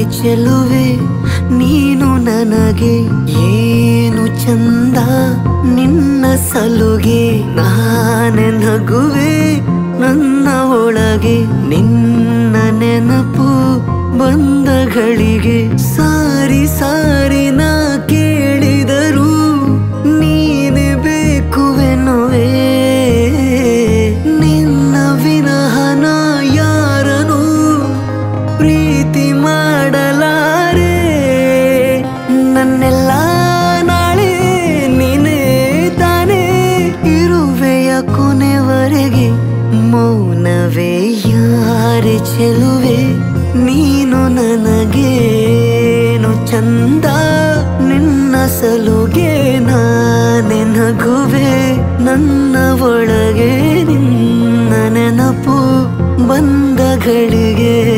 ಚೆಲುವೆ ನೀನು ನನಗೆ ಏನು ಚಂದ ನಿನ್ನ ಸಲುಗೆ ನಾನೆ ನಗುವೆ ನನ್ನ ಒಳಗೆ ನಿನ್ನ ನೆನಪು ಬಂದ ಗಳಿಗೆ ಸಾರಿ ಸಾರಿ ನಾ ಕೇಳಿದರು ನೀನೆ ಬೇಕುವೆನುವೆ ನಿನ್ನ ವಿನಃ ನಾ ಯಾರನು ಪ್ರೀತಿ ಮಾಡಲಾರೆ ನನ್ನೆಲ್ಲ ನಾಳೆ ನೀನೇ ತಾನೇ ಇರುವೆಯ ಕೊನೆವರೆಗೆ ಮೌನವೇ ಯಾರೆ ಚೆಲುವೆ ನೀನು ನನಗೇನು ಚಂದ ನಿನ್ನ ಸಲುಗೆ ನಾನೆ ನಗುವೆ ನನ್ನ ಒಳಗೆ ನಿನ್ನ ನೆನಪು ಬಂದ ಗಳಿಗೆ